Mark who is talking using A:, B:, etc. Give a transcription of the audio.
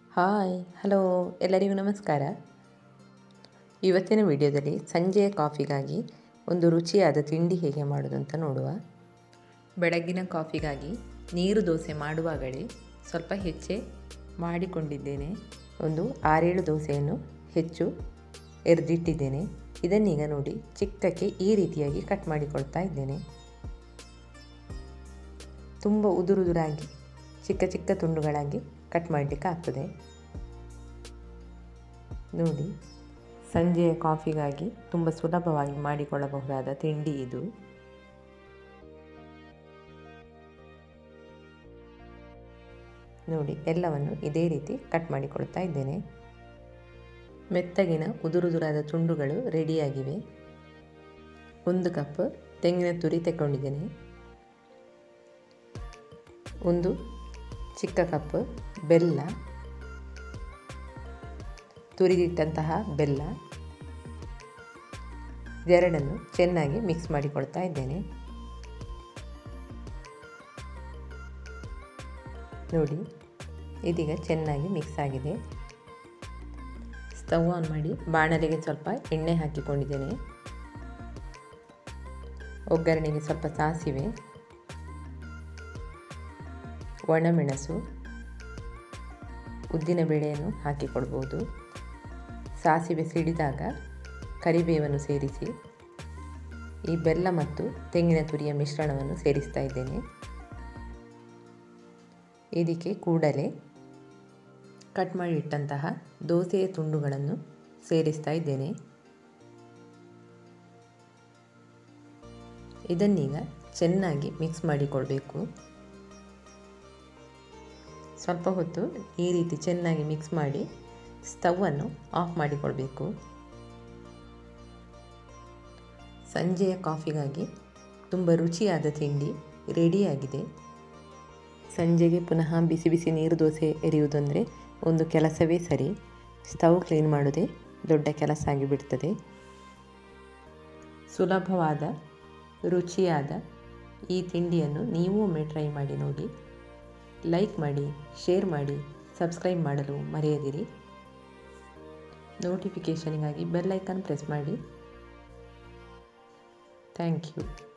A: hi hello ಎಲ್ಲರಿಗೂ ನಮಸ್ಕಾರ ಇವತ್ತಿನ ವಿಡಿಯೋದಲ್ಲಿ ಸಂಜೆಯ ಕಾಫಿಗಾಗಿ ಒಂದು ರುಚಿಯಾದ ತಿಂಡಿ ಹೇಗೆ ಮಾಡೋದು ಅಂತ ನೋಡುವ ಬೆಳಗ್ಗಿನ ಕಾಫಿಗಾಗಿ ನೀರು ದೋಸೆ ಮಾಡುವಾಗಲೇ ಸ್ವಲ್ಪ ಹೆಚ್ಚೆ ಮಾಡಿಕೊಂಡಿದ್ದೇನೆ ಒಂದು ಆರೇಳು ದೋಸೆಯನ್ನು ಹೆಚ್ಚು ಎರೆದಿಟ್ಟಿದ್ದೇನೆ ಇದನ್ನೀಗ ನೋಡಿ ಚಿಕ್ಕಕ್ಕೆ ಈ ರೀತಿಯಾಗಿ ಕಟ್ ಮಾಡಿಕೊಳ್ತಾ ಇದ್ದೇನೆ ತುಂಬ ಉದುರುದುರಾಗಿ ಚಿಕ್ಕ ಚಿಕ್ಕ ತುಂಡುಗಳಾಗಿ ಕಟ್ ಮಾಡಲಿಕ್ಕೆ ಆಗ್ತದೆ ನೋಡಿ ಸಂಜೆಯ ಕಾಫಿಗಾಗಿ ತುಂಬ ಸುಲಭವಾಗಿ ಮಾಡಿಕೊಳ್ಳಬಹುದಾದ ತಿಂಡಿ ಇದು ನೋಡಿ ಎಲ್ಲವನ್ನು ಇದೇ ರೀತಿ ಕಟ್ ಮಾಡಿಕೊಳ್ತಾ ಇದ್ದೇನೆ ಮೆತ್ತಗಿನ ಉದುರುದುರಾದ ತುಂಡುಗಳು ರೆಡಿಯಾಗಿವೆ ಒಂದು ಕಪ್ ತೆಂಗಿನ ತುರಿ ತಗೊಂಡಿದ್ದೇನೆ ಒಂದು ಚಿಕ್ಕ ಕಪ್ ಬೆಲ್ಲ ತುರಿದಿಟ್ಟಂತಹ ಬೆಲ್ಲ ಎರಡನ್ನು ಚೆನ್ನಾಗಿ ಮಿಕ್ಸ್ ಮಾಡಿಕೊಳ್ತಾ ಇದ್ದೇನೆ ನೋಡಿ ಇದೀಗ ಚೆನ್ನಾಗಿ ಮಿಕ್ಸ್ ಆಗಿದೆ ಸ್ಟವ್ ಆನ್ ಮಾಡಿ ಬಾಣಲೆಗೆ ಸ್ವಲ್ಪ ಎಣ್ಣೆ ಹಾಕಿಕೊಂಡಿದ್ದೇನೆ ಒಗ್ಗರಣೆಗೆ ಸ್ವಲ್ಪ ಸಾಸಿವೆ ಒಣಮೆಣಸು ಉದ್ದಿನ ಬೇಳೆಯನ್ನು ಹಾಕಿಕೊಡ್ಬೋದು ಸಾಸಿವೆ ಸಿಡಿದಾಗ ಕರಿಬೇವನ್ನು ಸೇರಿಸಿ ಈ ಬೆಲ್ಲ ಮತ್ತು ತೆಂಗಿನ ತುರಿಯ ಮಿಶ್ರಣವನ್ನು ಸೇರಿಸ್ತಾ ಇದ್ದೇನೆ ಇದಕ್ಕೆ ಕೂಡಲೇ ಕಟ್ ಮಾಡಿ ಇಟ್ಟಂತಹ ದೋಸೆಯ ತುಂಡುಗಳನ್ನು ಸೇರಿಸ್ತಾ ಇದ್ದೇನೆ ಇದನ್ನೀಗ ಚೆನ್ನಾಗಿ ಮಿಕ್ಸ್ ಮಾಡಿಕೊಳ್ಬೇಕು ಸ್ವಲ್ಪ ಹೊತ್ತು ಈ ರೀತಿ ಚೆನ್ನಾಗಿ ಮಿಕ್ಸ್ ಮಾಡಿ ಸ್ಟವನ್ನು ಆಫ್ ಮಾಡಿಕೊಳ್ಬೇಕು ಸಂಜೆಯ ಕಾಫಿಗಾಗಿ ತುಂಬ ರುಚಿಯಾದ ತಿಂಡಿ ರೆಡಿಯಾಗಿದೆ ಸಂಜೆಗೆ ಪುನಃ ಬಿಸಿ ಬಿಸಿ ನೀರು ದೋಸೆ ಎರೆಯುವುದಂದರೆ ಒಂದು ಕೆಲಸವೇ ಸರಿ ಸ್ಟವ್ ಕ್ಲೀನ್ ಮಾಡೋದೇ ದೊಡ್ಡ ಕೆಲಸ ಆಗಿಬಿಡ್ತದೆ ಸುಲಭವಾದ ರುಚಿಯಾದ ಈ ತಿಂಡಿಯನ್ನು ನೀವು ಒಮ್ಮೆ ಟ್ರೈ ಮಾಡಿ ನೋಡಿ ಲೈಕ್ ಮಾಡಿ ಶೇರ್ ಮಾಡಿ ಸಬ್ಸ್ಕ್ರೈಬ್ ಮಾಡಲು ಮರೆಯದಿರಿ ನೋಟಿಫಿಕೇಷನಿಗಾಗಿ ಬೆಲ್ ಐಕಾನ್ ಪ್ರೆಸ್ ಮಾಡಿ ಥ್ಯಾಂಕ್ ಯು